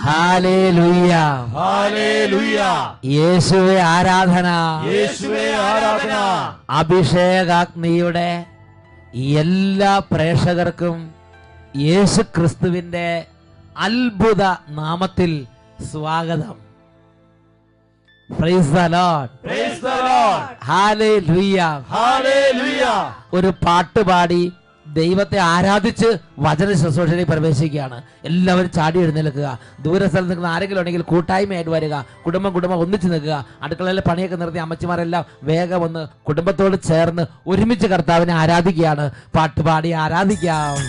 Hallelujah hallelujah യേശുവെ ആരാധന യേശുവേ ആരാധന അഭിഷേകാഗ്നിയുടെ എല്ലാ പ്രേക്ഷകർക്കും യേശു ക്രിസ്തുവിന്റെ അത്ഭുത നാമത്തിൽ സ്വാഗതം praise the Lord praise the Lord ഹാലേലുയ്യ ഹാലേലുയ ഒരു പാട്ട് പാടി ദൈവത്തെ ആരാധിച്ച് വചന ശുശ്രൂഷയിലേക്ക് പ്രവേശിക്കുകയാണ് എല്ലാവരും ചാടി എഴുന്നേൽക്കുക ദൂര സ്ഥലത്ത് നിൽക്കുന്ന ആരെങ്കിലും ഉണ്ടെങ്കിൽ കൂട്ടായ്മയായിട്ട് വരിക കുടുംബം കുടുംബം ഒന്നിച്ച് നിൽക്കുക അടുക്കളയിലെ പണിയൊക്കെ നിർത്തി അമ്മച്ചിമാരെല്ലാം വേഗം ഒന്ന് കുടുംബത്തോട് ചേർന്ന് ഒരുമിച്ച് കർത്താവിനെ ആരാധിക്കുകയാണ് പാട്ട് പാടി ആരാധിക്കാം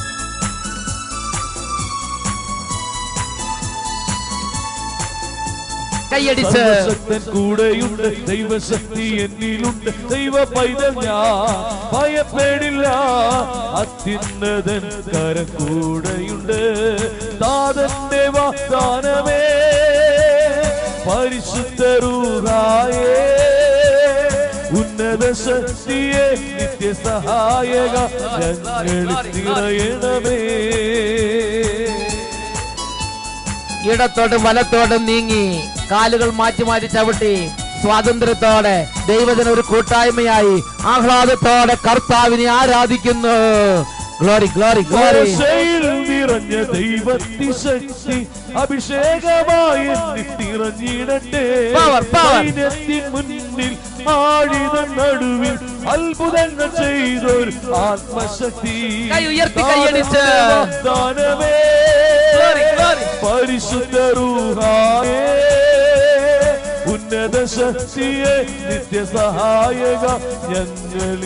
കൈയടിച്ച് സർവശക്തൻ കൂടെയുണ്ട് ദൈവശക്തി എന്നിലുണ്ട് ദൈവ പൈതൽ ഞാൻ ഭയപ്പെടില്ല അത്യുന്നതൻ കരം കൂടെയുണ്ട് താതന്റെ വാഗ്ദാനമേ പരിശുദ്ധരൂഹായേ ഉന്നത ശക്തിയെ നിത്യസഹായക ഞങ്ങളിൽ നിറയണമേ ഇടത്തോട്ടും വലത്തോട്ടും നീങ്ങി കാലുകൾ മാറ്റി മാറ്റി ചവിട്ടി സ്വാതന്ത്ര്യത്തോടെ ദൈവത്തിന് ഒരു കൂട്ടായ്മയായി ആഹ്ലാദത്തോടെ കർത്താവിനെ ആരാധിക്കുന്നു ഗ്ലോറി ഗ്ലോറി ഗ്ലോറി ആശയിൽ നിറഞ്ഞ ദൈവത്തി ശക്തി അഭിഷേകമായി എന്നിൽ നിറഞ്ഞിടട്ടെ Power, power. സൈന്യത്തിൻ മുന്നിൽ ആഴിത നടുവിൽ അത്ഭുതങ്ങൾ ചെയ്തൊരു ആത്മശക്തി കൈ ഉയർത്തി കൈയടിച്ച്. വാഗ്ദാനമേ Glory, glory. പരിശുദ്ധ റൂഹായേ ഉന്നത ശക്തിയെ നിത്യസഹായക ഞങ്ങളിൽ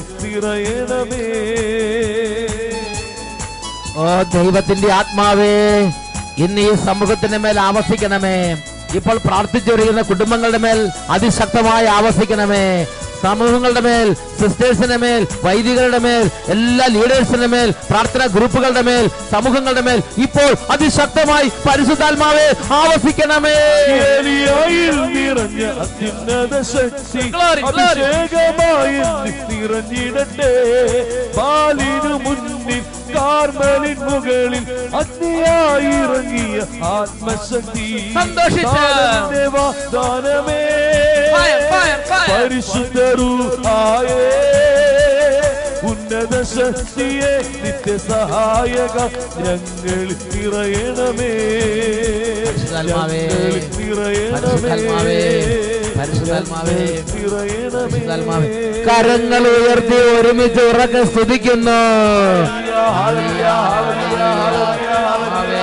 നിറയണമേ ഓ ദൈവത്തിന്റെ ആത്മാവേ ഇന്ന് ഈ സമൂഹത്തിന്റെ മേൽ ആവസിക്കണമേ ഇപ്പോൾ പ്രാർത്ഥിച്ചൊരുങ്ങുന്ന കുടുംബങ്ങളുടെ മേൽ അതിശക്തമായി ആവസിക്കണമേ സമൂഹങ്ങളുടെ മേൽ സിസ്റ്റേഴ്സിന്റെ മേൽ വൈദികരുടെ മേൽ എല്ലാ ലീഡേഴ്സിന്റെ മേൽ പ്രാർത്ഥനാ ഗ്രൂപ്പുകളുടെ മേൽ സമൂഹങ്ങളുടെ മേൽ ഇപ്പോൾ അതിശക്തമായി പരിശുദ്ധാത്മാവേ ആവസിക്കണമേ ഏലിയായിൽ നിറഞ്ഞ അത്യുന്നത ശക്തി Glory, glory. അഭിഷേകമായി നിറഞ്ഞിടട്ടെ ബാലിനു മുന്നിൽ കാർമലിൻ മുകളിൽ അഗ്നിയായി ഇറങ്ങിയ ആത്മശക്തി സന്തോഷിച്ച്. താതന്റെ വാഗ്ദാനമേ Fire, fire, fire. പരിശുദ്ധരൂഹായേ ഉന്നത ശക്തിയെ നിത്യസഹായക ഞങ്ങളിൽ നിറയണമേ പരിശുദ്ധാത്മാവേ, ഞങ്ങളിൽ നിറയണമേ പരിശുദ്ധാത്മാവേ, പരിശുദ്ധാത്മാവേ, ഞങ്ങളിൽ നിറയണമേ പരിശുദ്ധാത്മാവേ. കരങ്ങൾ ഉയർത്തി ഒരുമിച്ച് ഉറക്കെ സ്തുതിക്കുന്നു ഹല്ലേലൂയ, ഹല്ലേലൂയ, ഹല്ലേലൂയ,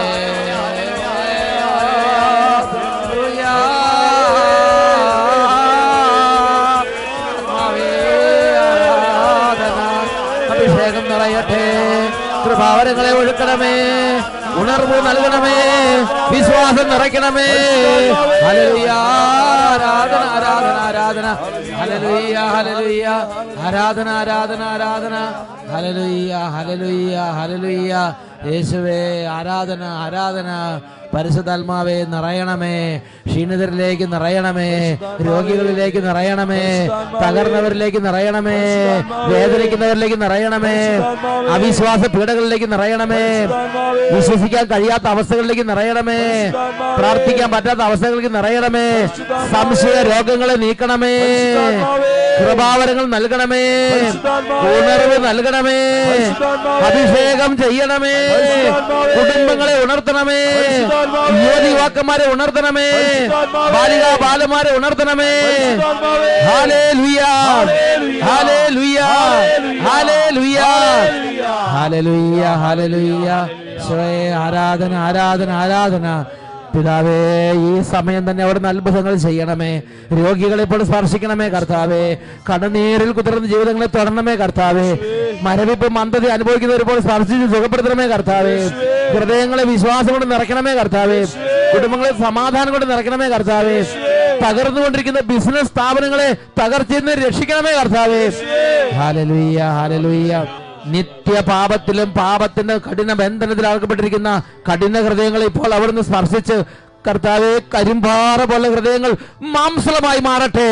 അഭിഷേകം നിറയട്ടെ കൃപാവരങ്ങളെ ഒഴുക്കണമേ ഉണർവ് നൽകണമേ വിശ്വാസം നിറയ്ക്കണമേ ഹല്ലേലൂയ ആരാധന ആരാധന ആരാധന ഹല്ലേലൂയ ഹല്ലേലൂയ ആരാധന ആരാധന ആരാധന ഹല്ലേലൂയ ഹല്ലേലൂയ ഹല്ലേലൂയ യേശുവേ ആരാധന ആരാധന പരിശുദ്ധാത്മാവേ നിറയണമേ ക്ഷീണിതരിലേക്ക് നിറയണമേ രോഗികളിലേക്ക് നിറയണമേ തകർന്നവരിലേക്ക് നിറയണമേ വേദനിക്കുന്നവരിലേക്ക് നിറയണമേ അവിശ്വാസ പീഡകളിലേക്ക് നിറയണമേ വിശ്വസിക്കാൻ കഴിയാത്ത അവസ്ഥകളിലേക്ക് നിറയണമേ പ്രാർത്ഥിക്കാൻ പറ്റാത്ത അവസ്ഥകളിലേക്ക് നിറയണമേ സംശയ രോഗങ്ങളെ നീക്കണമേ കൃപാവരങ്ങൾ നൽകണമേ ഉണർവ് നൽകണമേ അഭിഷേകം ചെയ്യണമേ കുടുംബങ്ങളെ ഉണർത്തണമേ യുവതി യുവാക്കന്മാരെ ഉണർത്തണമേ ബാലിക ബാലന്മാരെ ഉണർത്തണമേ ഹാലേ ലുയ ഹാലേ ലുയ ഹാലേ ലുയ ഹാലേ ലുയ ഹാലേ ലുയ ആരാധന ആരാധന ആരാധന പിതാവേ ഈ സമയം തന്നെ അവിടുന്ന് അത്ഭുതങ്ങൾ ചെയ്യണമേ രോഗികളെ ഇപ്പോൾ സ്പർശിക്കണമേ കർത്താവേ കടനീരിൽ കുതിർന്ന ജീവിതങ്ങളെ തുടരണമേ കർത്താവേ മരവിപ്പ് മന്ദത അനുഭവിക്കുന്നവരിപ്പോൾ സ്പർശിച്ച് സുഖപ്പെടുത്തണമേ കർത്താവേ ഹൃദയങ്ങളെ വിശ്വാസം കൊണ്ട് നിറയ്ക്കണമേ കർത്താവേ കുടുംബങ്ങളെ സമാധാനം കൊണ്ട് നിറയ്ക്കണമേ കർത്താവേ തകർന്നുകൊണ്ടിരിക്കുന്ന ബിസിനസ് സ്ഥാപനങ്ങളെ തകർച്ചയിൽ നിന്ന് രക്ഷിക്കണമേ കർത്താവേ ഹാലലുയ്യ ഹാലലുയ്യ നിത്യ പാപത്തിലും പാപത്തിന്റെ കഠിന ബന്ധനത്തിൽ ആൾക്കപ്പെട്ടിരിക്കുന്ന കഠിന ഹൃദയങ്ങളെ ഇപ്പോൾ അവിടുന്ന് സ്പർശിച്ച് കർത്താവെ കരിമ്പാറ പോലെ ഹൃദയങ്ങൾ മാംസളമായി മാറട്ടെ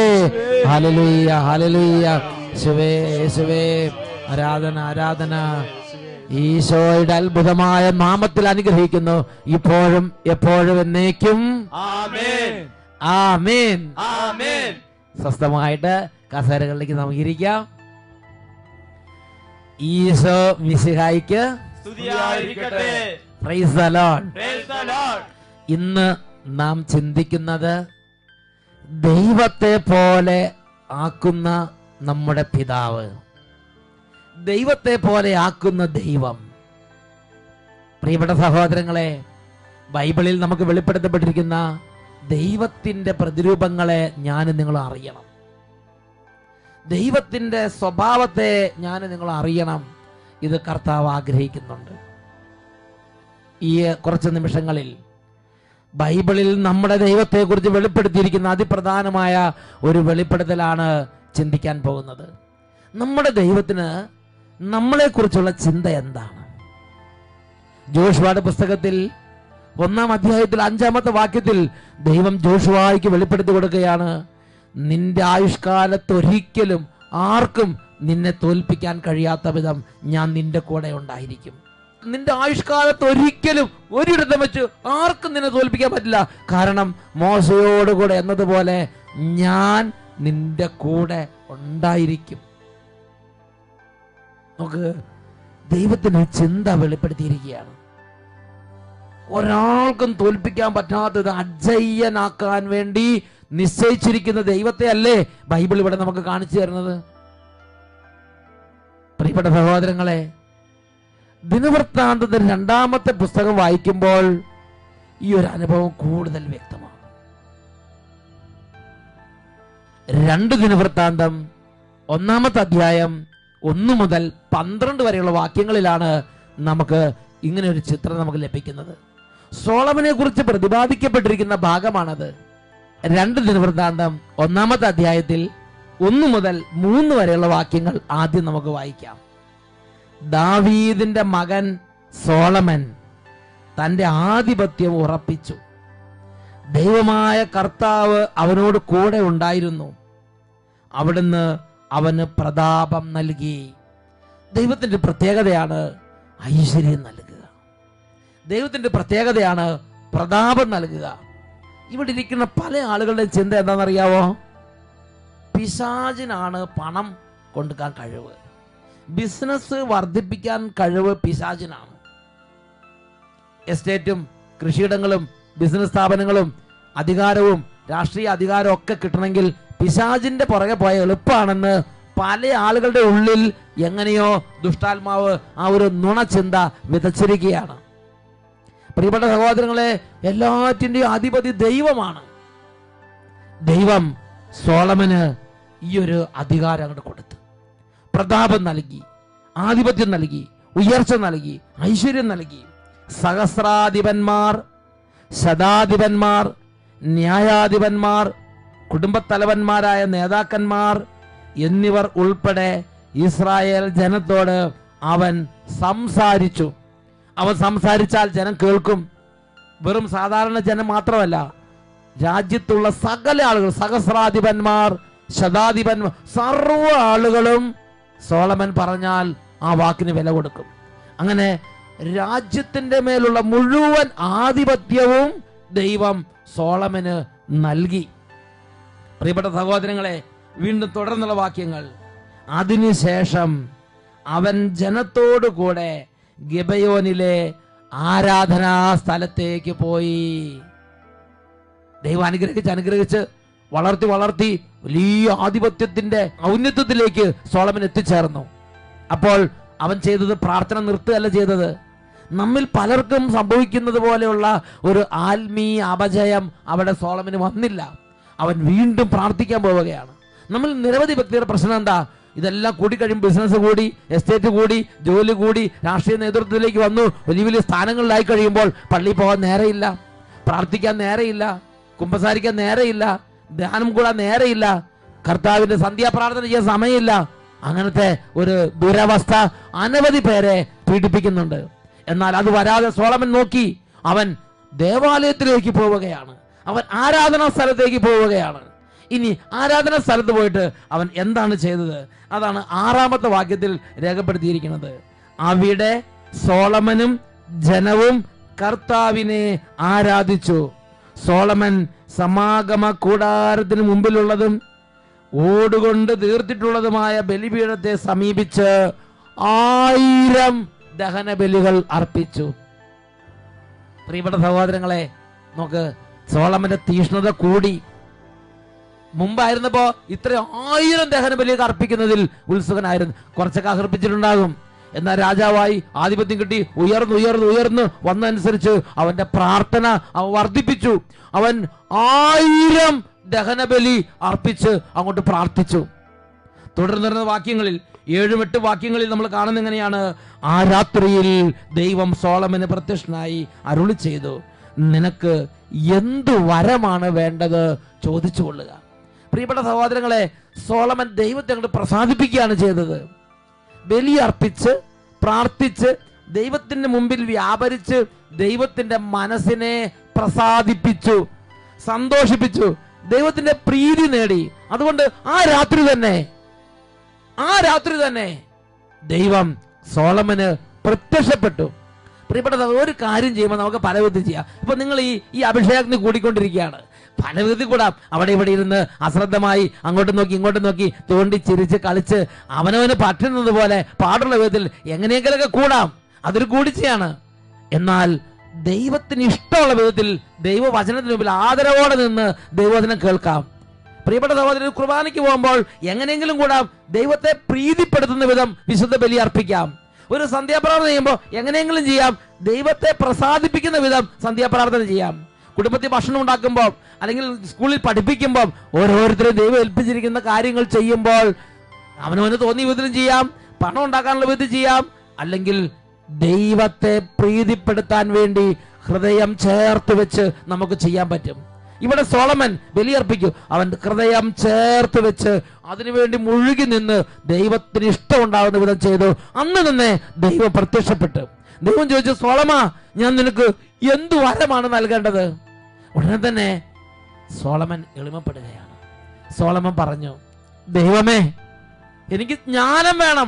ഹലലുയ്യ ഹലലുയ്യ ശിവേ ശിവേ ആരാധന ആരാധന ഈശോയുടെ അത്ഭുതമായ നാമത്തിൽ അനുഗ്രഹിക്കുന്നു ഇപ്പോഴും എപ്പോഴും എന്നേക്കും ആമേൻ ആമേൻ ആമേൻ സ്വസ്ഥമായിട്ട് കസേരകളിലേക്ക് നമുക്ക് ഇരിക്കാം ഈശോ മിശിഹായിക്ക് സ്തുതിയായിരിക്കട്ടെ praise the Lord Praise the Lord. ഇന്ന് നാം ചിന്തിക്കുന്നത് ദൈവത്തെ പോലെ ആക്കുന്ന നമ്മുടെ പിതാവ് ദൈവത്തെ പോലെ ആക്കുന്ന ദൈവം പ്രിയപ്പെട്ട സഹോദരങ്ങളെ ബൈബിളിൽ നമുക്ക് വെളിപ്പെടുത്തപ്പെട്ടിരിക്കുന്ന ദൈവത്തിന്റെ പ്രതിരൂപങ്ങളെ ഞാൻ നിങ്ങൾ അറിയണം ദൈവത്തിന്റെ സ്വഭാവത്തെ ഞാൻ നിങ്ങൾ അറിയണം ഇത് കർത്താവ് ആഗ്രഹിക്കുന്നുണ്ട് ഈ കുറച്ച് നിമിഷങ്ങളിൽ ബൈബിളിൽ നമ്മുടെ ദൈവത്തെക്കുറിച്ച് വെളിപ്പെടുത്തിയിരിക്കുന്ന അതിപ്രധാനമായ ഒരു വെളിപ്പെടുത്തലാണ് ചിന്തിക്കാൻ പോകുന്നത് നമ്മുടെ ദൈവത്തിന് നമ്മളെക്കുറിച്ചുള്ള ചിന്ത എന്താണ് ജോഷുവയുടെ പുസ്തകത്തിൽ ഒന്നാം അധ്യായത്തിൽ അഞ്ചാമത്തെ വാക്യത്തിൽ ദൈവം ജോഷുവായിക്ക് വെളിപ്പെടുത്തി കൊടുക്കുകയാണ് നിന്റെ ആയുഷ്കാലത്ത് ഒരിക്കലും ആർക്കും നിന്നെ തോൽപ്പിക്കാൻ കഴിയാത്ത വിധം ഞാൻ നിന്റെ കൂടെ ഉണ്ടായിരിക്കും നിന്റെ ആയുഷ്കാലത്ത് ഒരിക്കലും ഒരിടത്തും വെച്ച് ആർക്കും നിന്നെ തോൽപ്പിക്കാൻ പറ്റില്ല കാരണം മോശയോടുകൂടെ എന്നതുപോലെ ഞാൻ നിന്റെ കൂടെ ഉണ്ടായിരിക്കും നമുക്ക് ദൈവത്തിന് ഒരു ചിന്ത വെളിപ്പെടുത്തിയിരിക്കുകയാണ് ഒരാൾക്കും തോൽപ്പിക്കാൻ പറ്റാത്തത് അജയ്യനാക്കാൻ വേണ്ടി നിശ്ചയിച്ചിരിക്കുന്ന ദൈവത്തെ അല്ലേ ബൈബിൾ ഇവിടെ നമുക്ക് കാണിച്ചു തരുന്നത് പ്രിയപ്പെട്ട സഹോദരങ്ങളെ ദിനവൃത്താന്തത്തിന്റെ രണ്ടാമത്തെ പുസ്തകം വായിക്കുമ്പോൾ ഈ ഒരു അനുഭവം കൂടുതൽ വ്യക്തമാണ് രണ്ട് ദിനവൃത്താന്തം ഒന്നാമത്തെ അധ്യായം ഒന്ന് മുതൽ പന്ത്രണ്ട് വരെയുള്ള വാക്യങ്ങളിലാണ് നമുക്ക് ഇങ്ങനെ ഒരു ചിത്രം നമുക്ക് ലഭിക്കുന്നത് സോളമനെ കുറിച്ച് പ്രതിപാദിക്കപ്പെട്ടിരിക്കുന്ന ഭാഗമാണത് രണ്ട് ദിനവൃത്താന്തം ഒന്നാമത്തെ അധ്യായത്തിൽ ഒന്ന് മുതൽ മൂന്ന് വരെയുള്ള വാക്യങ്ങൾ ആദ്യം നമുക്ക് വായിക്കാം ദാവീദിന്റെ മകൻ സോളമൻ തന്റെ ആധിപത്യം ഉറപ്പിച്ചു ദൈവമായ കർത്താവ് അവനോട് കൂടെ ഉണ്ടായിരുന്നു അവിടുന്ന് അവന് പ്രതാപം നൽകി ദൈവത്തിന്റെ പ്രത്യേകതയാണ് ഐശ്വര്യം നൽകുക ദൈവത്തിന്റെ പ്രത്യേകതയാണ് പ്രതാപം നൽകുക ഇവിടെ ഇരിക്കുന്ന പല ആളുകളുടെ ചിന്ത എന്താണെന്നറിയാവോ പിശാചിനാണ് പണം കൊടുക്കാൻ കഴിവ് ബിസിനസ് വർദ്ധിപ്പിക്കാൻ കഴിവ് പിശാചിനാണ് എസ്റ്റേറ്റും കൃഷിയിടങ്ങളും ബിസിനസ് സ്ഥാപനങ്ങളും അധികാരവും രാഷ്ട്രീയ അധികാരവും ഒക്കെ കിട്ടണമെങ്കിൽ പിശാചിന്റെ പുറകെ പോയ എളുപ്പമാണെന്ന് പല ആളുകളുടെ ഉള്ളിൽ എങ്ങനെയോ ദുഷ്ടാത്മാവ് ആ ഒരു നുണചിന്ത വിതച്ചിരിക്കുകയാണ് പ്രിയപ്പെട്ട സഹോദരങ്ങളെ എല്ലാറ്റിന്റെയും അധിപതി ദൈവമാണ് ദൈവം സോളമന് ഈ ഒരു അധികാരം അങ്ങോട്ട് കൊടുത്തു പ്രതാപം നൽകി ആധിപത്യം നൽകി ഉയർച്ച നൽകി ഐശ്വര്യം നൽകി സഹസ്രാധിപന്മാർ ശതാധിപന്മാർ ന്യായാധിപന്മാർ കുടുംബത്തലവന്മാരായ നേതാക്കന്മാർ എന്നിവർ ഉൾപ്പെടെ ഇസ്രായേൽ ജനത്തോട് അവൻ സംസാരിച്ചു അവൻ സംസാരിച്ചാൽ ജനം കേൾക്കും വെറും സാധാരണ ജനം മാത്രമല്ല രാജ്യത്തുള്ള സകല ആളുകൾ സഹസ്രാധിപന്മാർ ശതാധിപന്മാർ സർവ്വ ആളുകളും സോളമൻ പറഞ്ഞാൽ ആ വാക്കിന് വില കൊടുക്കും അങ്ങനെ രാജ്യത്തിന്റെ മേലുള്ള മുഴുവൻ ആധിപത്യവും ദൈവം സോളമന് നൽകി പ്രിയപ്പെട്ട സഹോദരങ്ങളെ വീണ്ടും തുടർന്നുള്ള വാക്യങ്ങൾ അതിനുശേഷം അവൻ ജനത്തോടു കൂടെ ഗിബയോനിലെ ആരാധനാ സ്ഥലത്തേക്ക് പോയി ദൈവം അനുഗ്രഹിച്ച് അനുഗ്രഹിച്ച് വളർത്തി വളർത്തി വലിയ ആധിപത്യത്തിന്റെ ഔന്നത്യത്തിലേക്ക് സോളമൻ എത്തിച്ചേർന്നു അപ്പോൾ അവൻ ചെയ്തത് പ്രാർത്ഥന നിർത്തുകയല്ല ചെയ്തത് നമ്മിൽ പലർക്കും സംഭവിക്കുന്നത് പോലെയുള്ള ഒരു ആത്മീയ അപജയം അവിടെ സോളമന് വന്നില്ല അവൻ വീണ്ടും പ്രാർത്ഥിക്കാൻ പോവുകയാണ് നമ്മൾ നിരവധി വ്യക്തിയുടെ പ്രശ്നം എന്താ ഇതെല്ലാം കൂടി കഴിയും ബിസിനസ് കൂടി എസ്റ്റേറ്റ് കൂടി ജോലി കൂടി രാഷ്ട്രീയ നേതൃത്വത്തിലേക്ക് വന്നു വലിയ വലിയ സ്ഥാനങ്ങളിലായി കഴിയുമ്പോൾ പള്ളിയിൽ പോകാൻ നേരെയില്ല പ്രാർത്ഥിക്കാൻ നേരെയില്ല കുമ്പസാരിക്കാൻ നേരെയില്ല ധ്യാനം കൂടാൻ നേരെയില്ല കർത്താവിന്റെ സന്ധ്യാപ്രാർത്ഥന ചെയ്യാൻ സമയമില്ല അങ്ങനത്തെ ഒരു ദുരവസ്ഥ അനവധി പേരെ പീഡിപ്പിക്കുന്നുണ്ട് എന്നാൽ അത് വരാതെ സോളമൻ നോക്കി അവൻ ദേവാലയത്തിലേക്ക് പോവുകയാണ് അവൻ ആരാധനാ സ്ഥലത്തേക്ക് പോവുകയാണ് ഇനി ആരാധനാ സ്ഥലത്ത് പോയിട്ട് അവൻ എന്താണ് ചെയ്തത് അതാണ് ആറാമത്തെ വാക്യത്തിൽ രേഖപ്പെടുത്തിയിരിക്കുന്നത് അവിടെ സോളമനും ജനവും കർത്താവിനെ ആരാധിച്ചു സോളമൻ സമാഗമ കൂടാരത്തിന് മുമ്പിലുള്ളതും ഓടുകൊണ്ട് തീർത്തിട്ടുള്ളതുമായ ബലിപീഠത്തെ സമീപിച്ച് ആയിരം ദഹനബലികൾ അർപ്പിച്ചു പ്രിയപ്പെട്ട സഹോദരങ്ങളെ നോക്ക് സോളമന്റെ തീഷ്ണത കൂടി മുമ്പായിരുന്നപ്പോ ഇത്ര ആയിരം ദഹനബലിയൊക്കെ അർപ്പിക്കുന്നതിൽ ഉത്സുകനായിരുന്നു കുറച്ചൊക്കെ അർപ്പിച്ചിട്ടുണ്ടാകും എന്നാൽ രാജാവായി ആധിപത്യം കിട്ടി ഉയർന്നു ഉയർന്നു ഉയർന്നു വന്നതനുസരിച്ച് അവന്റെ പ്രാർത്ഥന അവൻ വർദ്ധിപ്പിച്ചു അവൻ ആയിരം ദഹനബലി അർപ്പിച്ച് അങ്ങോട്ട് പ്രാർത്ഥിച്ചു തുടർന്ന് വരുന്ന വാക്യങ്ങളിൽ ഏഴും എട്ട് വാക്യങ്ങളിൽ നമ്മൾ കാണുന്ന എങ്ങനെയാണ് ആ രാത്രിയിൽ ദൈവം സോളമന് പ്രത്യക്ഷനായി അരുളി ചെയ്തു നിനക്ക് എന്തു വരമാണ് വേണ്ടത് ചോദിച്ചു കൊള്ളുക പ്രിയപ്പെട്ട സഹോദരങ്ങളെ സോളമൻ ദൈവത്തെ അങ്ങോട്ട് പ്രസാദിപ്പിക്കുകയാണ് ചെയ്തത് ബലി അർപ്പിച്ച് പ്രാർത്ഥിച്ച് ദൈവത്തിന്റെ മുമ്പിൽ വ്യാപരിച്ച് ദൈവത്തിന്റെ മനസ്സിനെ പ്രസാദിപ്പിച്ചു സന്തോഷിപ്പിച്ചു ദൈവത്തിന്റെ പ്രീതി നേടി അതുകൊണ്ട് ആ രാത്രി തന്നെ ആ രാത്രി തന്നെ ദൈവം സോളമന് പ്രത്യക്ഷപ്പെട്ടു പ്രിയപ്പെട്ട സഹോദരൻ, ഒരു കാര്യം ചെയ്യുമ്പോൾ നമുക്ക് പല വിധത്തിൽ ചെയ്യാം ഇപ്പൊ നിങ്ങൾ ഈ ഈ അഭിഷേകത്തിന് കൂടിക്കൊണ്ടിരിക്കുകയാണ് പല വിധത്തിൽ കൂടാം അവിടെ ഇവിടെ ഇരുന്ന് അശ്രദ്ധമായി അങ്ങോട്ടും നോക്കി ഇങ്ങോട്ടും നോക്കി തോണ്ടി ചിരിച്ച് കളിച്ച് അവനവന് പറ്റുന്നത് പോലെ പാടുള്ള വിധത്തിൽ എങ്ങനെയെങ്കിലൊക്കെ കൂടാം അതൊരു കൂടിച്ചയാണ് എന്നാൽ ദൈവത്തിന് ഇഷ്ടമുള്ള വിധത്തിൽ ദൈവവചനത്തിന് മുമ്പിൽ ആദരവോടെ നിന്ന് ദൈവവചനം കേൾക്കാം പ്രിയപ്പെട്ട സഹോദരൻ കുർബാനയ്ക്ക് പോകുമ്പോൾ എങ്ങനെയെങ്കിലും കൂടാം ദൈവത്തെ പ്രീതിപ്പെടുത്തുന്ന വിധം വിശുദ്ധ ബലി അർപ്പിക്കാം ഒരു സന്ധ്യാപ്രാർത്ഥന ചെയ്യുമ്പോൾ എങ്ങനെയെങ്കിലും ചെയ്യാം ദൈവത്തെ പ്രസാദിപ്പിക്കുന്ന വിധം സന്ധ്യാപ്രാർത്ഥന ചെയ്യാം കുടുംബത്തിൽ ഭക്ഷണം ഉണ്ടാക്കുമ്പോൾ അല്ലെങ്കിൽ സ്കൂളിൽ പഠിപ്പിക്കുമ്പോൾ ഓരോരുത്തരും ദൈവം ഏൽപ്പിച്ചിരിക്കുന്ന കാര്യങ്ങൾ ചെയ്യുമ്പോൾ അവനവന് തോന്നിയ വിധത്തിലും ചെയ്യാം പണം ഉണ്ടാക്കാനുള്ള വിധത്തിൽ ചെയ്യാം അല്ലെങ്കിൽ ദൈവത്തെ പ്രീതിപ്പെടുത്താൻ വേണ്ടി ഹൃദയം ചേർത്ത് വെച്ച് നമുക്ക് ചെയ്യാൻ പറ്റും ഇവിടെ സോളമൻ ബലിയർപ്പിക്കൂ അവൻ ഹൃദയം ചേർത്ത് വെച്ച് അതിനുവേണ്ടി മുഴുകി നിന്ന് ദൈവത്തിന് ഇഷ്ടമുണ്ടാകുന്ന വിധം ചെയ്തു അന്ന് തന്നെ ദൈവം പ്രത്യക്ഷപ്പെട്ടു ദൈവം ചോദിച്ചു സോളമ ഞാൻ നിനക്ക് എന്തു വരമാണ് നൽകേണ്ടത് ഉടനെ തന്നെ സോളമൻ എളിമപ്പെടുകയാണ് സോളമൻ പറഞ്ഞു ദൈവമേ എനിക്ക് ജ്ഞാനം വേണം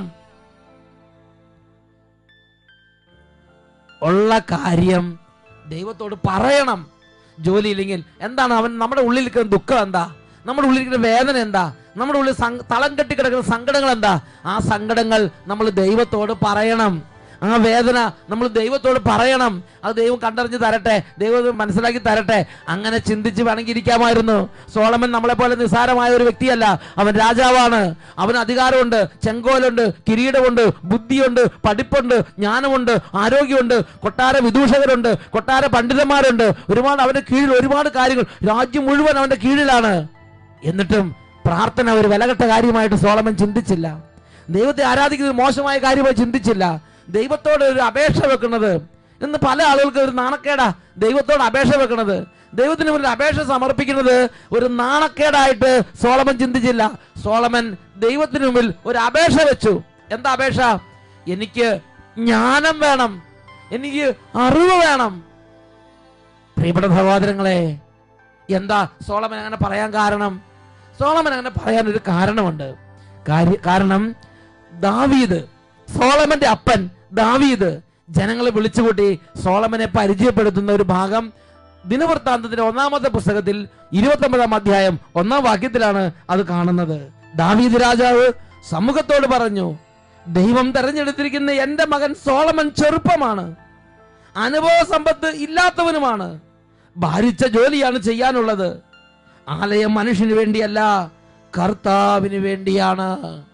ഉള്ള കാര്യം ദൈവത്തോട് പറയണം ജോലി ഇല്ലെങ്കിൽ എന്താണ് അവൻ നമ്മുടെ ഉള്ളിലിരിക്കുന്ന ദുഃഖം എന്താ നമ്മുടെ ഉള്ളിലിരിക്കുന്ന വേദന എന്താ നമ്മുടെ ഉള്ളിൽ സങ്ക- തളം കെട്ടി കിടക്കുന്ന സങ്കടങ്ങൾ എന്താ ആ സങ്കടങ്ങൾ നമ്മൾ ദൈവത്തോട് പറയണം ആ വേദന നമ്മൾ ദൈവത്തോട് പറയണം അത് ദൈവം കണ്ടറിഞ്ഞ് തരട്ടെ ദൈവം അത് മനസ്സിലാക്കി തരട്ടെ അങ്ങനെ ചിന്തിച്ച് വേണമെങ്കിൽ ഇരിക്കാമായിരുന്നു സോളമൻ നമ്മളെ പോലെ നിസ്സാരമായ ഒരു വ്യക്തിയല്ല അവൻ രാജാവാണ് അവന് അധികാരമുണ്ട് ചെങ്കോലുണ്ട് കിരീടമുണ്ട് ബുദ്ധിയുണ്ട് പഠിപ്പുണ്ട് ജ്ഞാനമുണ്ട് ആരോഗ്യമുണ്ട് കൊട്ടാര വിദൂഷകരുണ്ട് കൊട്ടാര പണ്ഡിതന്മാരുണ്ട് ഒരുപാട് അവന്റെ കീഴിൽ ഒരുപാട് കാര്യങ്ങൾ രാജ്യം മുഴുവൻ അവന്റെ കീഴിലാണ് എന്നിട്ടും പ്രാർത്ഥന ഒരു വിലകെട്ട കാര്യമായിട്ട് സോളമൻ ചിന്തിച്ചില്ല ദൈവത്തെ ആരാധിക്കുന്നത് മോശമായ കാര്യമായി ചിന്തിച്ചില്ല ദൈവത്തോട് ഒരു അപേക്ഷ വെക്കുന്നത് ഇന്ന് പല ആളുകൾക്ക് ഒരു നാണക്കേടാ ദൈവത്തോട് അപേക്ഷ വെക്കുന്നത് ദൈവത്തിന് മുന്നിൽ അപേക്ഷ സമർപ്പിക്കുന്നത് ഒരു നാണക്കേടായിട്ട് സോളമൻ ചിന്തിച്ചില്ല സോളമൻ ദൈവത്തിന് മുമ്പിൽ ഒരു അപേക്ഷ വെച്ചു എന്താ അപേക്ഷ എനിക്ക് ജ്ഞാനം വേണം എനിക്ക് അറിവ് വേണം പ്രിയപ്പെട്ട സഹോദരങ്ങളെ എന്താ സോളമൻ അങ്ങനെ പറയാൻ കാരണം സോളമൻ അങ്ങനെ പറയാൻ ഒരു കാരണമുണ്ട് കാര്യ- കാരണം ദാവീദ് സോളമന്റെ അപ്പൻ ദാവീദ് ജനങ്ങളെ വിളിച്ചുകൂട്ടി സോളമനെ പരിചയപ്പെടുത്തുന്ന ഒരു ഭാഗം ദിനവൃത്താന്തത്തിന്റെ ഒന്നാമത്തെ പുസ്തകത്തിൽ ഇരുപത്തൊമ്പതാം അധ്യായം ഒന്നാം വാക്യത്തിലാണ് അത് കാണുന്നത് ദാവീദ് രാജാവ് സമൂഹത്തോട് പറഞ്ഞു ദൈവം തെരഞ്ഞെടുത്തിരിക്കുന്ന എന്റെ മകൻ സോളമൻ ചെറുപ്പമാണ് അനുഭവ സമ്പത്ത് ഇല്ലാത്തവനുമാണ് ഭാരിച്ച ജോലിയാണ് ചെയ്യാനുള്ളത് ആലയം മനുഷ്യന് വേണ്ടിയല്ല കർത്താവിന് വേണ്ടിയാണ്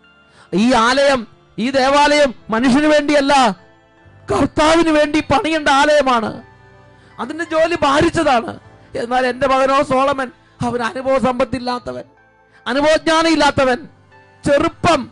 ഈ ആലയം ഈ ദേവാലയം മനുഷ്യന് വേണ്ടിയല്ല കർത്താവിന് വേണ്ടി പണിയേണ്ട ആലയമാണ് അതിന്റെ ജോലി ഭാരിച്ചതാണ് എന്നാൽ എന്റെ മകനോ സോളമൻ അവൻ അനുഭവ സമ്പത്തില്ലാത്തവൻ അനുഭവജ്ഞാനം ഇല്ലാത്തവൻ ചെറുപ്പം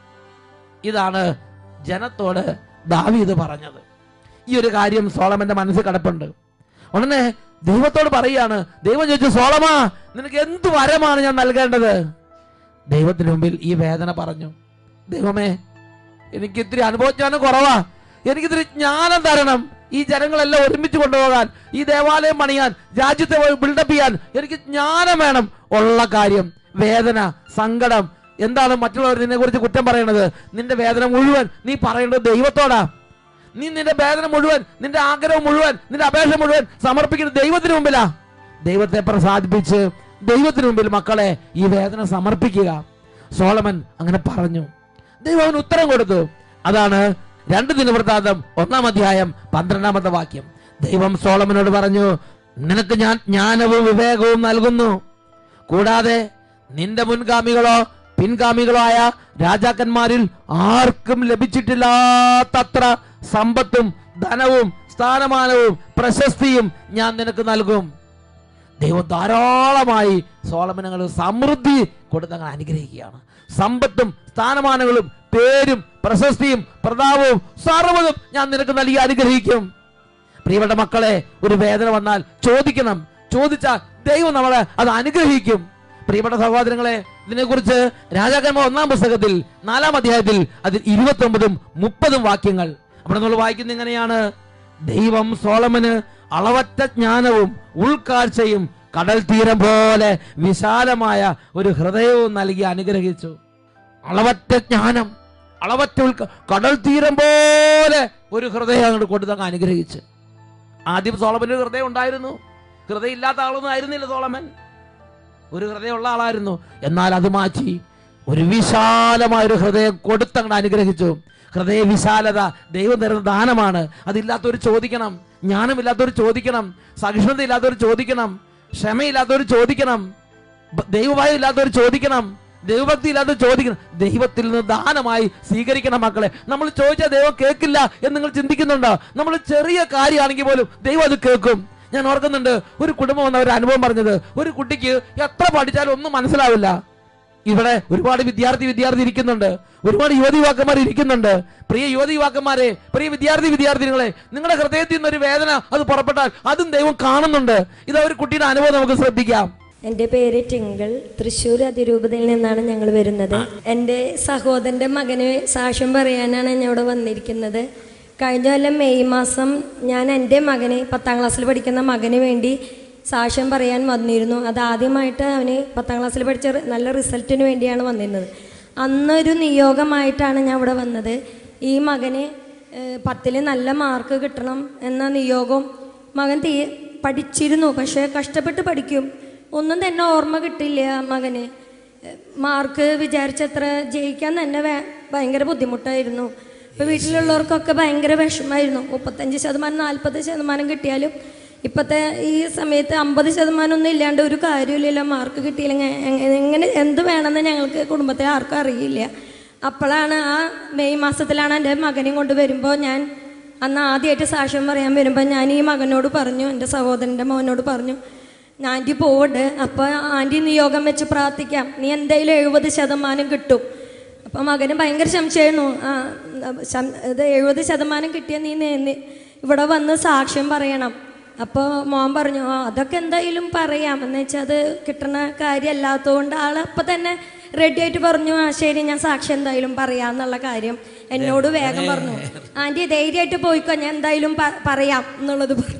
ഇതാണ് ജനത്തോട് ദാവീദ് പറഞ്ഞത് ഈ ഒരു കാര്യം സോളമന്റെ മനസ്സിൽ കിടപ്പുണ്ട് ഉടനെ ദൈവത്തോട് പറയാണ് ദൈവം ചോദിച്ചു സോളമാ നിനക്ക് എന്ത് വരമാണ് ഞാൻ നൽകേണ്ടത് ദൈവത്തിന് മുമ്പിൽ ഈ വേദന പറഞ്ഞു ദൈവമേ എനിക്ക് ഇത്തിരി അനുഭവജ്ഞാനം കുറവാ എനിക്ക് ഇത്തിരി ജ്ഞാനം തരണം ഈ ജനങ്ങളെല്ലാം ഒരുമിച്ച് കൊണ്ടുപോകാൻ ഈ ദേവാലയം പണിയാൻ രാജ്യത്തെ ബിൽഡപ്പ് ചെയ്യാൻ എനിക്ക് ജ്ഞാനം വേണം ഉള്ള കാര്യം വേദന സങ്കടം എന്താണ് മറ്റുള്ളവർ നിന്നെ കുറിച്ച് കുറ്റം പറയണത് നിന്റെ വേദന മുഴുവൻ നീ പറയേണ്ടത് ദൈവത്തോടാ നീ നിന്റെ വേദന മുഴുവൻ നിന്റെ ആഗ്രഹം മുഴുവൻ നിന്റെ അപേക്ഷ മുഴുവൻ സമർപ്പിക്കുന്നത് ദൈവത്തിന് മുമ്പിലാ ദൈവത്തെ പ്രസാദിപ്പിച്ച് ദൈവത്തിന് മുമ്പിൽ മക്കളെ ഈ വേദന സമർപ്പിക്കുക സോളമൻ അങ്ങനെ പറഞ്ഞു ദൈവം അവന് ഉത്തരം കൊടുത്തു അതാണ് രണ്ട് ദിനവൃത്താന്തം ഒന്നാം അധ്യായം പന്ത്രണ്ടാമത്തെ വാക്യം ദൈവം സോളമനോട് പറഞ്ഞു നിനക്ക് ഞാൻ ജ്ഞാനവും വിവേകവും നൽകുന്നു കൂടാതെ നിന്റെ മുൻഗാമികളോ പിൻഗാമികളോ ആയ രാജാക്കന്മാരിൽ ആർക്കും ലഭിച്ചിട്ടില്ലാത്തത്ര സമ്പത്തും ധനവും സ്ഥാനമാനവും പ്രശസ്തിയും ഞാൻ നിനക്ക് നൽകും ദൈവം ധാരാളമായി സോളമനങ്ങൾ സമൃദ്ധി കൊടുത്തങ്ങൾ അനുഗ്രഹിക്കുകയാണ് സമ്പത്തും സ്ഥാനമാനങ്ങളും പേരും പ്രശസ്തിയും പ്രതാപവും സർവ്വതും ഞാൻ നിനക്ക് നൽകി അനുഗ്രഹിക്കും പ്രിയപ്പെട്ട മക്കളെ ഒരു വേദന വന്നാൽ ചോദിക്കണം ചോദിച്ചാൽ ദൈവം നമ്മളെ അത് അനുഗ്രഹിക്കും പ്രിയപ്പെട്ട സഹോദരങ്ങളെ ഇതിനെക്കുറിച്ച് രാജാക്കന്മാർ ഒന്നാം പുസ്തകത്തിൽ നാലാം അധ്യായത്തിൽ അതിൽ ഇരുപത്തി ഒമ്പതും മുപ്പതും വാക്യങ്ങൾ അവിടെ നമ്മൾ വായിക്കുന്ന എങ്ങനെയാണ് ദൈവം സോളമന് അളവറ്റ ജ്ഞാനവും ഉൾക്കാഴ്ചയും കടൽ തീരം പോലെ വിശാലമായ ഒരു ഹൃദയവും നൽകി അനുഗ്രഹിച്ചു അളവറ്റ ജ്ഞാനം അളവറ്റ ഉൾക്ക കടൽ തീരം പോലെ ഒരു ഹൃദയം അങ്ങോട്ട് കൊടുത്തങ്ങ് അനുഗ്രഹിച്ച് ആദ്യം സോളമന് ഒരു ഹൃദയം ഉണ്ടായിരുന്നു ഹൃദയം ഇല്ലാത്ത ആളൊന്നും ആയിരുന്നില്ല സോളമൻ ഒരു ഹൃദയമുള്ള ആളായിരുന്നു എന്നാൽ അത് മാറ്റി ഒരു വിശാലമായ ഒരു ഹൃദയം കൊടുത്തങ്ങോട്ട് അനുഗ്രഹിച്ചു ഹൃദയ വിശാലത ദൈവം തരുന്ന ദാനമാണ് അതില്ലാത്തവർ ചോദിക്കണം ജ്ഞാനമില്ലാത്തവർ ചോദിക്കണം സഹിഷ്ണുത ഇല്ലാത്തവർ ചോദിക്കണം ക്ഷമയില്ലാത്തവർ ചോദിക്കണം ബ- ദൈവഭയം ഇല്ലാത്തവർ ചോദിക്കണം ദൈവഭക്തി ഇല്ലാത്തവർ ചോദിക്കണം ദൈവത്തിൽ നിന്ന് ദാനമായി സ്വീകരിക്കണം മക്കളെ നമ്മൾ ചോദിച്ചാൽ ദൈവം കേൾക്കില്ല എന്ന് നിങ്ങൾ ചിന്തിക്കുന്നുണ്ടോ നമ്മൾ ചെറിയ കാര്യമാണെങ്കിൽ പോലും ദൈവം അത് കേൾക്കും ഞാൻ ഓർക്കുന്നുണ്ട് ഒരു കുടുംബം വന്ന ഒരു അനുഭവം പറഞ്ഞത് ഒരു കുട്ടിക്ക് എത്ര പഠിച്ചാലും ഒന്നും മനസ്സിലാവില്ല ഇവിടെ ഒരുപാട് വിദ്യാർത്ഥി വിദ്യാർത്ഥി ഇരിക്കുന്നുണ്ട് ഒരുപാട് യുവതി യുവാക്കന്മാർ ഇരിക്കുന്നുണ്ട് പ്രിയ യുവതി യുവാക്കന്മാരെ പ്രിയ വിദ്യാർത്ഥി വിദ്യാർത്ഥിനികളെ നിങ്ങളുടെ ഹൃദയത്തിൽ നിന്ന് ഒരു വേദന അത് പുറപ്പെട്ടാൽ അതും ദൈവം കാണുന്നുണ്ട് ഇത് ഒരു കുട്ടിയുടെ അനുഭവം നമുക്ക് ശ്രദ്ധിക്കാം എൻ്റെ പേര് ടിങ്കിൾ തൃശ്ശൂർ അതിരൂപതയിൽ നിന്നാണ് ഞങ്ങൾ വരുന്നത് എൻ്റെ സഹോദരൻ്റെ മകന് സാക്ഷ്യം പറയാനാണ് ഞാൻ ഇവിടെ വന്നിരിക്കുന്നത് കഴിഞ്ഞ കൊല്ലം മെയ് മാസം ഞാൻ എൻ്റെ മകന് പത്താം ക്ലാസ്സിൽ പഠിക്കുന്ന മകന് വേണ്ടി സാക്ഷ്യം പറയാൻ വന്നിരുന്നു അത് ആദ്യമായിട്ട് അവന് പത്താം ക്ലാസ്സിൽ പഠിച്ച റി- നല്ല റിസൾട്ടിന് വേണ്ടിയാണ് വന്നിരുന്നത് അന്നൊരു നിയോഗമായിട്ടാണ് ഞാൻ ഇവിടെ വന്നത് ഈ മകന് ഏഹ്, പത്തില് നല്ല മാർക്ക് കിട്ടണം എന്ന നിയോഗം മകൻ തീ പഠിച്ചിരുന്നു പക്ഷേ കഷ്ടപ്പെട്ട് പഠിക്കും ഒന്നും തന്നെ ഓർമ്മ കിട്ടില്ല മകന് ഏഹ്, മാർക്ക് വിചാരിച്ചത്ര ജയിക്കാൻ തന്നെ വേ- ഭയങ്കര ബുദ്ധിമുട്ടായിരുന്നു ഇപ്പൊ വീട്ടിലുള്ളവർക്കൊക്കെ ഭയങ്കര വിഷമായിരുന്നു മുപ്പത്തഞ്ച് ശതമാനം നാൽപ്പത് ശതമാനം കിട്ടിയാലും ഇപ്പോഴത്തെ ഈ സമയത്ത് അമ്പത് ശതമാനം ഒന്നും ഇല്ലാണ്ട് ഒരു കാര്യമില്ലല്ലോ മാർക്ക് കിട്ടിയില്ലെങ്കിൽ എ- എങ്ങനെ എന്ത് വേണമെന്ന് ഞങ്ങൾക്ക് കുടുംബത്തെ ആർക്കും അറിയില്ല അപ്പോഴാണ് ആ മെയ് മാസത്തിലാണ് എൻ്റെ മകനെയും കൊണ്ട് വരുമ്പോൾ ഞാൻ അന്ന് ആദ്യമായിട്ട് സാക്ഷ്യം പറയാൻ വരുമ്പോൾ ഞാൻ ഈ മകനോട് പറഞ്ഞു എൻ്റെ സഹോദരൻ്റെ മോനോട് പറഞ്ഞു ആൻറ്റി പോവണ്ട് അപ്പോൾ ആൻറ്റി നിയോഗം വെച്ച് പ്രാർത്ഥിക്കാം നീ എന്തായാലും എഴുപത് ശതമാനം കിട്ടും അപ്പം മകന് ഭയങ്കര സംശയമായിരുന്നു ആ ശം- ഇത് എഴുപത് ശതമാനം കിട്ടിയ നീ നേ- നേ- ഇവിടെ വന്ന് സാക്ഷ്യം പറയണം അപ്പോൾ മോൻ പറഞ്ഞു ആ അതൊക്കെ എന്തായാലും പറയാം എന്ന് വെച്ചാൽ അത് കിട്ടണ കാര്യമല്ലാത്തതുകൊണ്ട് ആൾ അപ്പം തന്നെ റെഡി ആയിട്ട് പറഞ്ഞു ആ ശരി ഞാൻ സാക്ഷ്യം എന്തായാലും പറയാന്നുള്ള കാര്യം എന്നോട് വേഗം പറഞ്ഞു ആൻറ്റി ധൈര്യമായിട്ട് പോയിക്കോ ഞാൻ എന്തായാലും പ- പറയാം എന്നുള്ളത് പറഞ്ഞു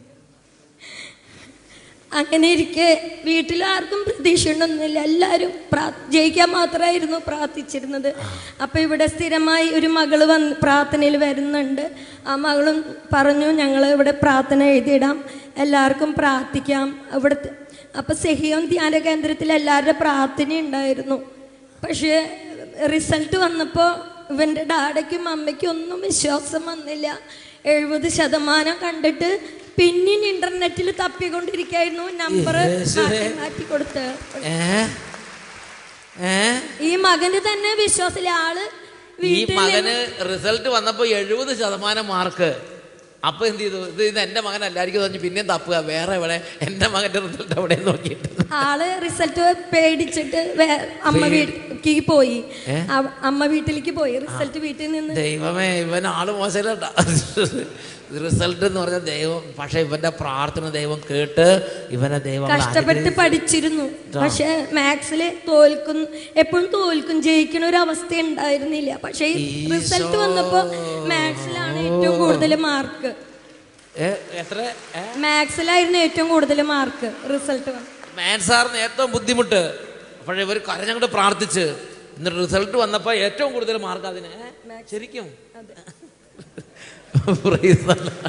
അങ്ങനെ ഇരിക്കെ വീട്ടിൽ ആർക്കും പ്രതീക്ഷയൊന്നുമില്ല എല്ലാവരും പ്രാ ജയിക്കാൻ മാത്രമായിരുന്നു പ്രാർത്ഥിച്ചിരുന്നത് അപ്പം ഇവിടെ സ്ഥിരമായി ഒരു മകള് വന്ന് പ്രാർത്ഥനയിൽ വരുന്നുണ്ട് ആ മകളും പറഞ്ഞു ഞങ്ങൾ ഇവിടെ പ്രാർത്ഥന എഴുതിയിടാം എല്ലാവർക്കും പ്രാർത്ഥിക്കാം ഇവിടുത്തെ അപ്പം സെഹിയോൻ ധ്യാന കേന്ദ്രത്തിൽ എല്ലാവരുടെ പ്രാർത്ഥന ഉണ്ടായിരുന്നു പക്ഷേ റിസൾട്ട് വന്നപ്പോൾ ഇവൻ്റെ ഡാഡയ്ക്കും അമ്മയ്ക്കും ഒന്നും വിശ്വാസം വന്നില്ല എഴുപത് ശതമാനം കണ്ടിട്ട് പിന്നെയും ഇന്റർനെറ്റിൽ തപ്പിക്കൊണ്ടിരിക്കായിരുന്നു നമ്പർ മാറ്റി മാറ്റി കൊടുത്ത് ഏ ഏ ഈ മകന് തന്നെ വിശ്വാസമില്ല ആള് ഈ വീട്ടിൽ മകന് റിസൾട്ട് വന്നപ്പോ എഴുപത് ശതമാനം മാർക്ക് അപ്പൊ എന്ത് ചെയ്തു ഇത് ഇത് എന്റെ മകൻ എല്ലാവർക്കും തോന്നി പിന്നെയും തപ്പുക വേറെ എവിടെ എന്റെ മകന്റെ റിസൾട്ട് എവിടെ നോക്കിയിട്ട് ആള് റിസൾട്ട് പേടിച്ചിട്ട് വേ- അമ്മ വീട്ടിലേക്ക് പോയി അവ- അമ്മ വീട്ടിലേക്ക് പോയി റിസൾട്ട് വീട്ടിൽ നിന്ന് ദൈവമേ ഇവൻ ആള് മോശമല്ലട്ടാ റിസൾട്ട് എന്ന് പറഞ്ഞ ദൈവം പക്ഷെ ഇവന്റെ പ്രാർത്ഥന ദൈവം കേട്ട് ഇവനെ ദൈവം കഷ്ടപ്പെട്ട് പഠിച്ചിരുന്നു പക്ഷെ മാത്സില് തോൽക്കും എപ്പോഴും തോൽക്കും ജയിക്കണ ഒരു അവസ്ഥ ഉണ്ടായിരുന്നില്ല പക്ഷെ ഈ റിസൾട്ട് വന്നപ്പോ മാത്സിലാണ് ഏറ്റവും കൂടുതൽ മാർക്ക് ഏ, എത്ര ഏ? മാത്സിലായിരുന്നു ഏറ്റവും കൂടുതൽ മാർക്ക് റിസൾട്ട് വന്നു മാൻ സാറിന് ഏറ്റവും ബുദ്ധിമുട്ട് പക്ഷെ ഇവർ കരഞ്ഞങ്ങോട്ട് പ്രാർത്ഥിച്ച് എന്നിട്ട് റിസൾട്ട് വന്നപ്പോ ഏറ്റവും കൂടുതൽ മാർക്ക് അതിന് ഏ? ശരിക്കും Praise the Lord.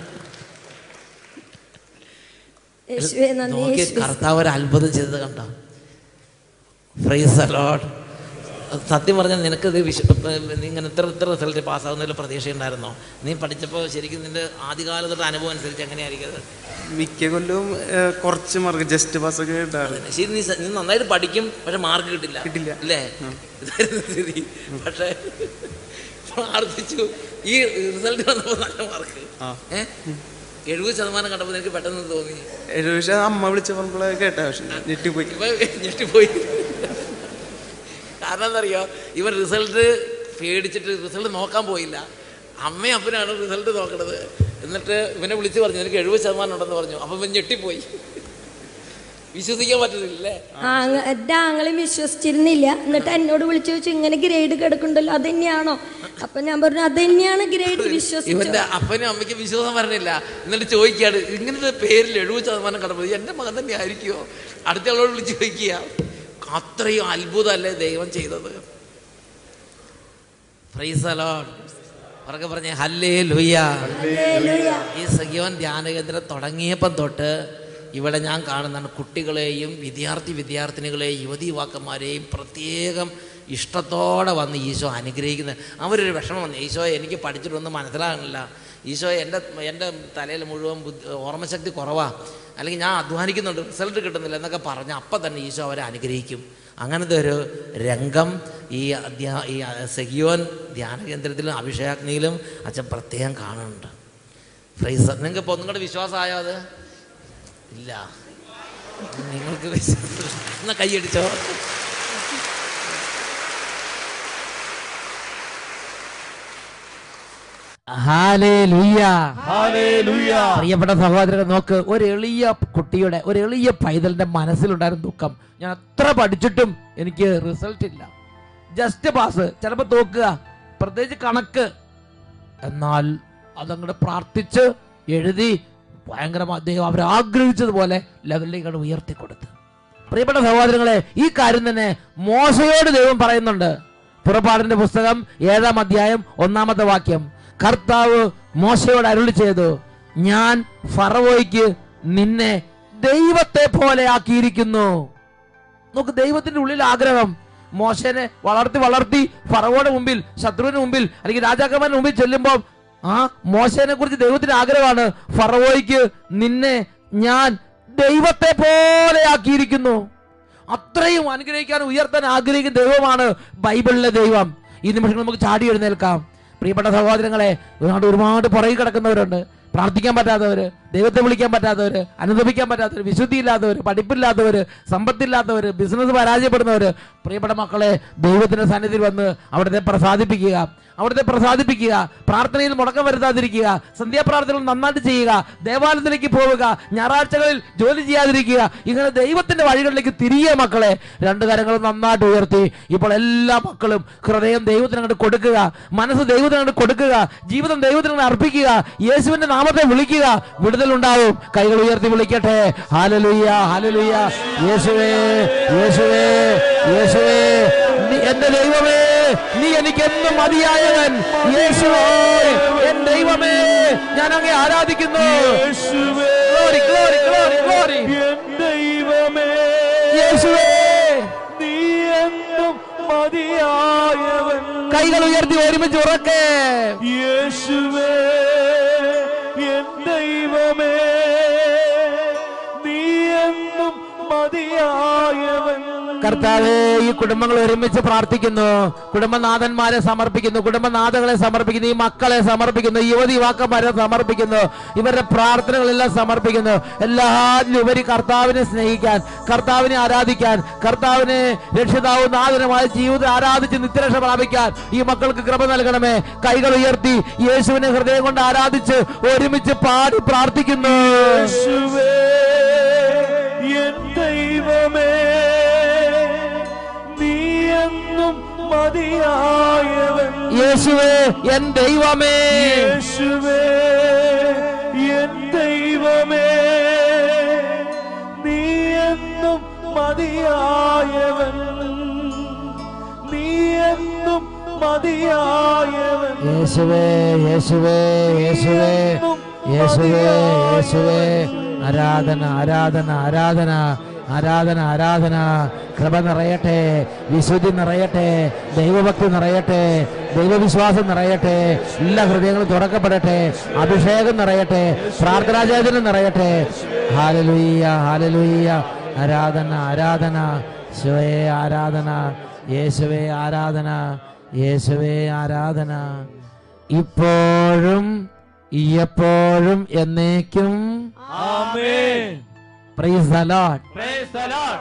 യേശുവേ നന്ദി നോക്കി യേശുവേ കർത്താവ് ഒരു അത്ഭുതം ചെയ്തത് കണ്ടോ ഫ്രൈസ് അലോട്ട് സത്യം പറഞ്ഞാൽ നിനക്ക് ഇത് വിശ നീ ഇങ്ങനെ ഇത്ര ഇത്ര റിസൾട്ട് പാസ്സാകുന്നതിൽ പ്രതീക്ഷ ഉണ്ടായിരുന്നോ നീ പഠിച്ചപ്പോൾ ശരിക്കും നിന്റെ ആദ്യകാലത്തെ അനുഭവം അനുസരിച്ച് എങ്ങനെയായിരിക്കും അത്? മിക്ക കൊല്ലവും ഏഹ്, കുറച്ച് മാർക്ക് ജസ്റ്റ് പാസ് ഒക്കെ കിട്ടാറ് ശരി നീ സ- നീ നന്നായിട്ട് പഠിക്കും പക്ഷെ മാർക്ക് കിട്ടില്ല കിട്ടില്ല. അല്ലേ ഇതായിരുന്നു സ്ഥിതി പക്ഷേ പ്രാർത്ഥിച്ചു ഈ റിസൾട്ട് വന്നപ്പോൾ നല്ല മാർക്ക് ആ. ഏഹ് എഴുപത് ശതമാനം കണ്ടപ്പോൾ നിനക്ക് പെട്ടെന്ന് തോന്നി ഒരു പക്ഷേ അമ്മ വിളിച്ച പറഞ്ഞപ്പോൾ കേട്ട പക്ഷെ ഞെട്ടിപ്പോയി ഇപ്പൊ ഞെട്ടിപ്പോയി കാരണം എന്താ ഇവൻ റിസൾട്ട് പേടിച്ചിട്ട് റിസൾട്ട് നോക്കാൻ പോയില്ല അമ്മയും അപ്പനാണ് റിസൾട്ട് നോക്കണത് എന്നിട്ട് ഇവനെ വിളിച്ച് പറഞ്ഞു എനിക്ക് എഴുപത് ശതമാനം ഉണ്ടെന്ന് പറഞ്ഞു അപ്പം ഇവൻ ഞെട്ടിപ്പോയി വിശ്വസിക്കാൻ പറ്റുന്നില്ലേ ആങ്ങ എൻ്റെ ആങ്ങളും വിശ്വസിച്ചിരുന്നില്ല എന്നിട്ട് എന്നോട് വിളിച്ചു ചോദിച്ചു ഇങ്ങനെ ഗ്രേഡ് കിടക്കുന്നുണ്ടല്ലോ അത് തന്നെയാണോ അപ്പൊ ഞാൻ പറഞ്ഞു അത് തന്നെയാണ് ഗ്രേഡ് വിശ്വസിച്ചു ഇവന്റെ അപ്പനും അമ്മയ്ക്കും വിശ്വാസം പറഞ്ഞില്ല എന്നിട്ട് ചോദിക്കുകയാണ് ഇങ്ങനത്തെ പേരിൽ എഴുപത് ശതമാനം കടന്നത് എൻ്റെ മകൻ തന്നെ ആയിരിക്കുമോ അടുത്ത ആളോട് വിളിച്ച് ചോദിക്കുക അത്രയും അത്ഭുതമല്ലേ ദൈവം ചെയ്തത് Praise the Lord. ഉറക്കെ പറഞ്ഞേ ഹല്ലേ ലുയ്യ ഹല്ലേലൂയ. ഈ സഖ്യവൻ ധ്യാന കേന്ദ്രം തുടങ്ങിയപ്പം തൊട്ട് ഇവിടെ ഞാൻ കാണുന്നതാണ് കുട്ടികളെയും വിദ്യാർത്ഥി വിദ്യാർത്ഥിനികളെയും യുവതി യുവാക്കന്മാരെയും പ്രത്യേകം ഇഷ്ടത്തോടെ വന്ന് ഈശോ അനുഗ്രഹിക്കുന്നത് അവരൊരു വിഷമം വന്നു ഈശോ എനിക്ക് പഠിച്ചിട്ടൊന്നും മനസ്സിലാകുന്നില്ല ഈശോ എൻ്റെ എൻ്റെ തലയിൽ മുഴുവൻ ബുദ്ധി ഓർമ്മശക്തി കുറവാണ് അല്ലെങ്കിൽ ഞാൻ അധ്വാനിക്കുന്നുണ്ട് റിസൾട്ട് കിട്ടുന്നില്ല എന്നൊക്കെ പറഞ്ഞ് അപ്പം തന്നെ ഈശോ അവരെ അനുഗ്രഹിക്കും അങ്ങനത്തെ ഒരു രംഗം ഈ അധ്യാ ഈ സെഹിയോൻ ധ്യാന കേന്ദ്രത്തിലും അഭിഷേകാഗ്നിയിലും അച്ഛൻ പ്രത്യേകം കാണുന്നുണ്ട് ഫ്രൈസ് നിങ്ങൾക്ക് ഇപ്പോൾ ഒന്നും കൂടെ വിശ്വാസമായോ അത് ഇല്ല നിങ്ങൾക്ക് വിശ്വാസം എന്നാ കൈയടിച്ചോ ഹല്ലേലൂയ പ്രിയപ്പെട്ട സഹോദരൻ നോക്ക് ഒരു എളിയ കുട്ടിയുടെ ഒരു എളിയ പൈതലിന്റെ മനസ്സിലുണ്ടായിരുന്ന ദുഃഖം ഞാൻ അത്ര പഠിച്ചിട്ടും എനിക്ക് റിസൾട്ട് ഇല്ല ജസ്റ്റ് പാസ് ചിലപ്പോൾ തോക്കുക പ്രത്യേകിച്ച് കണക്ക് എന്നാൽ അതങ്ങോട്ട് പ്രാർത്ഥിച്ച് എഴുതി ഭയങ്കരമായി ദൈവം അവർ ആഗ്രഹിച്ചതുപോലെ ലെവലിലേക്കാണ് ഉയർത്തി കൊടുത്ത് പ്രിയപ്പെട്ട സഹോദരങ്ങളെ ഈ കാര്യം തന്നെ മോശയോട് ദൈവം പറയുന്നുണ്ട് പുറപ്പാടിന്റെ പുസ്തകം ഏഴാം അധ്യായം ഒന്നാമത്തെ വാക്യം കർത്താവ് മോശയോട് അരുളി ചെയ്തു ഞാൻ ഫറവോയ്ക്ക് നിന്നെ ദൈവത്തെ പോലെ ആക്കിയിരിക്കുന്നു നോക്ക് ദൈവത്തിന്റെ ഉള്ളിൽ ആഗ്രഹം മോശനെ വളർത്തി വളർത്തി ഫറവോയുടെ മുമ്പിൽ ശത്രുവിന് മുമ്പിൽ അല്ലെങ്കിൽ രാജാക്കന്മാരുടെ മുമ്പിൽ ചെല്ലുമ്പോൾ ആ മോശനെ കുറിച്ച് ദൈവത്തിന് ആഗ്രഹമാണ് ഫറവോയ്ക്ക് നിന്നെ ഞാൻ ദൈവത്തെ പോലെ ആക്കിയിരിക്കുന്നു അത്രയും അനുഗ്രഹിക്കാൻ ഉയർത്താൻ ആഗ്രഹിക്കുന്ന ദൈവമാണ് ബൈബിളിലെ ദൈവം ഈ നിമിഷങ്ങൾ നമുക്ക് ചാടി എഴുന്നേൽക്കാം പ്രിയപ്പെട്ട സഹോദരങ്ങളെ ഒരുപാട് ഒരുപാട് പുറകിൽ കിടക്കുന്നവരുണ്ട് പ്രാർത്ഥിക്കാൻ പറ്റാത്തവര് ദൈവത്തെ വിളിക്കാൻ പറ്റാത്തവര് അനുദപിക്കാൻ പറ്റാത്തവര് വിശുദ്ധി ഇല്ലാത്തവര് പഠിപ്പില്ലാത്തവര് സമ്പത്തില്ലാത്തവര് ബിസിനസ് പരാജയപ്പെടുന്നവര് പ്രിയപ്പെട്ട മക്കളെ ദൈവത്തിന്റെ സന്നിധിയിൽ വന്ന് അവിടുത്തെ പ്രസാദിപ്പിക്കുക അവിടുത്തെ പ്രസാദിപ്പിക്കുക പ്രാർത്ഥനയിൽ മുടക്കം വരുത്താതിരിക്കുക സന്ധ്യാപ്രാർത്ഥനകൾ നന്നായിട്ട് ചെയ്യുക ദേവാലയത്തിലേക്ക് പോവുക ഞായറാഴ്ചകളിൽ ജോലി ചെയ്യാതിരിക്കുക ഇങ്ങനെ ദൈവത്തിന്റെ വഴികളിലേക്ക് തിരികെ മക്കളെ രണ്ട് കരങ്ങളും നന്നായിട്ട് ഉയർത്തി ഇപ്പോൾ എല്ലാ മക്കളും ഹൃദയം ദൈവത്തിന് അങ്ങോട്ട് കൊടുക്കുക മനസ്സ് ദൈവത്തിന് അങ്ങോട്ട് കൊടുക്കുക ജീവിതം ദൈവത്തിന് അങ്ങോട്ട് അർപ്പിക്കുക യേശുവിന്റെ നാമത്തെ വിളിക്കുക വിടുതലുണ്ടാവും കൈകൾ ഉയർത്തി വിളിക്കട്ടെ ഹാലലുയ്യ ഹാലലുയ്യ യേശുവേ യേശുവേ യേശുവേ നീ എന്റെ ദൈവമേ നീ എനിക്ക് എന്നും മതിയായവൻ യേശുവേ എൻ ദൈവമേ ഞാൻ അങ്ങേ ആരാധിക്കുന്നു യേശുവേ Glory, glory, glory, glory. എൻ ദൈവമേ യേശുവേ നീ എന്നും മതിയായവൻ കൈകൾ ഉയർത്തി ഒരുമിച്ച് ഉറക്കെ യേശുവേ എൻ ദൈവമേ നീ എന്നും മതിയായവൻ കർത്താവേ ഈ കുടുംബങ്ങൾ ഒരുമിച്ച് പ്രാർത്ഥിക്കുന്നു കുടുംബനാഥന്മാരെ സമർപ്പിക്കുന്നു കുടുംബനാഥകളെ സമർപ്പിക്കുന്നു ഈ മക്കളെ സമർപ്പിക്കുന്നു ഈ യുവതി യുവാക്കന്മാരെ സമർപ്പിക്കുന്നു ഇവരുടെ പ്രാർത്ഥനകളെല്ലാം സമർപ്പിക്കുന്നു എല്ലാത്തിലും ഉപരി കർത്താവിനെ സ്നേഹിക്കാൻ കർത്താവിനെ ആരാധിക്കാൻ കർത്താവിനെ രക്ഷിതാവും നാഥനുമായ ജീവിതം ആരാധിച്ച് നിത്യരക്ഷ പ്രാപിക്കാൻ ഈ മക്കൾക്ക് കൃപ നൽകണമേ കൈകൾ ഉയർത്തി യേശുവിനെ ഹൃദയം കൊണ്ട് ആരാധിച്ച് ഒരുമിച്ച് പാടി പ്രാർത്ഥിക്കുന്നു യേശുവേ എൻ ദൈവമേ നീ എന്നും മതിയായവൻ യേശുവേ എൻ ദൈവമേ യേശുവേ എൻ ദൈവമേ നീ എന്നും മതിയായവൻ നീ എന്നും മതിയായവൻ യേശുവേ യേശുവേ യേശുവേ യേശുവേ യേശുവേ ആരാധന ആരാധന ആരാധന ആരാധന ആരാധന കൃപ നിറയട്ടെ വിശുദ്ധി നിറയട്ടെ ദൈവഭക്തി നിറയട്ടെ ദൈവവിശ്വാസം നിറയട്ടെ എല്ലാ ഹൃദയങ്ങളും തുറക്കപ്പെടട്ടെ അഭിഷേകം നിറയട്ടെ പ്രാർത്ഥനാചേതനം നിറയട്ടെ ഹാലലുയ്യ ഹാലലുയ്യ ആരാധന ആരാധന ശിവയെ ആരാധന യേശുവേ ആരാധന യേശുവേ ആരാധന ഇപ്പോഴും എപ്പോഴും എന്നേക്കും ആമേൻ praise the Lord praise the Lord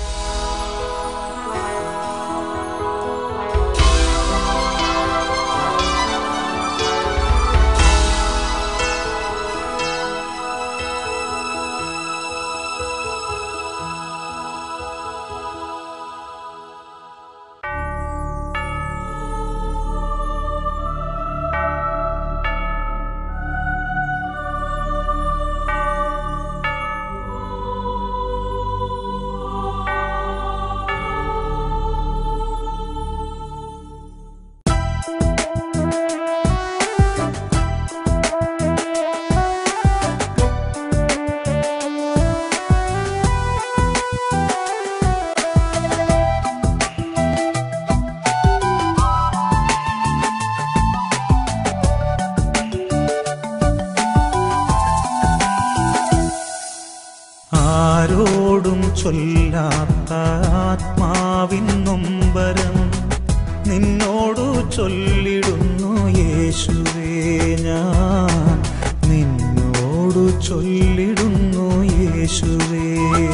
ആരോടും ചൊല്ലാത്ത ആത്മാവിൻ നൊമ്പരം നിന്നോടു ചൊല്ലിടുന്നു യേശുവേ ഞാൻ നിന്നോടു ചൊല്ലിടുന്നു യേശുവേ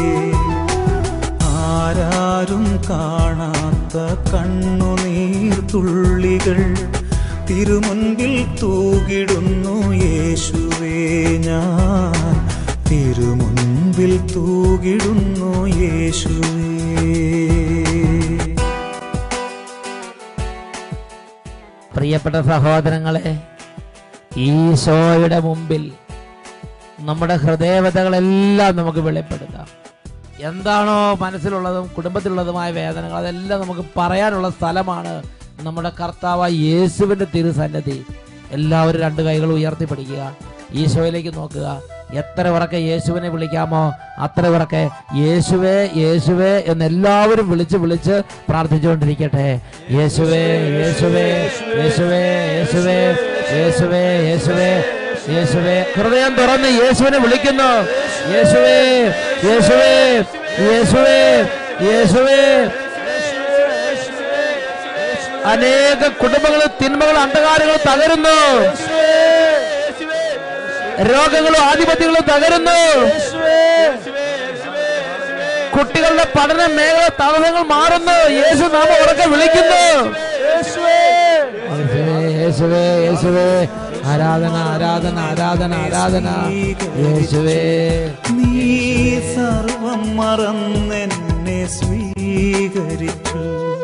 ആരാരും കാണാത്ത കണ്ണുനീർ തുള്ളികൾ തിരുമുൻപിൽ തൂകിടുന്നു യേശുവേ ഞാൻ തിരുമുൻപിൽ തൂകിടുന്നു യേശുവേ പ്രിയപ്പെട്ട സഹോദരങ്ങളെ ഈശോയുടെ മുമ്പിൽ നമ്മുടെ ഹൃദയവതകളെല്ലാം നമുക്ക് വെളിപ്പെടുത്താം എന്താണോ മനസ്സിലുള്ളതും കുടുംബത്തിലുള്ളതുമായ വേദനകൾ അതെല്ലാം നമുക്ക് പറയാനുള്ള സ്ഥലമാണ് നമ്മുടെ കർത്താവ് യേശുവിൻ്റെ തിരുസന്നിധി എല്ലാവരും രണ്ട് കൈകൾ ഉയർത്തി പിടിക്കുക ഈശോയിലേക്ക് നോക്കുക എത്ര ഉറക്കെ യേശുവിനെ വിളിക്കാമോ അത്ര ഉറക്കെ യേശുവേ യേശുവേ എന്ന് എല്ലാവരും വിളിച്ച് വിളിച്ച് പ്രാർത്ഥിച്ചുകൊണ്ടിരിക്കട്ടെ യേശുവേ യേശുവേ യേശുവേ യേശുവേ യേശുവേ യേശുവേ യേശുവേ ഹൃദയം തുറന്ന് യേശുവിനെ വിളിക്കുന്നു യേശുവേ യേശുവേ യേശുവേ യേശുവേ അനേക കുടുംബങ്ങളും തിന്മകളും അന്ധകാരങ്ങളും തകരുന്നു രോഗങ്ങളും ആധിപത്യങ്ങളും തകരുന്നു കുട്ടികളുടെ പഠന മേഖല തടസ്സങ്ങൾ മാറുന്നു യേശു നാമ ഉറക്കെ വിളിക്കുന്നു യേശുവേ യേശുവേ യേശുവേ ആരാധന ആരാധന ആരാധന ആരാധന യേശുവേ നീ സർവം മറന്നെന്നെ സ്വീകരിച്ചു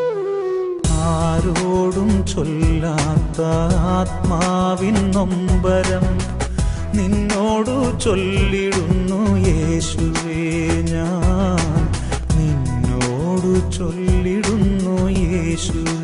ആരോടും ചൊല്ലാത്ത ആത്മാവിൻ നൊമ്പരം നിന്നോടു ചൊല്ലിടുന്നു യേശുവേ ഞാൻ നിന്നോടു ചൊല്ലിടുന്നു യേശുവേ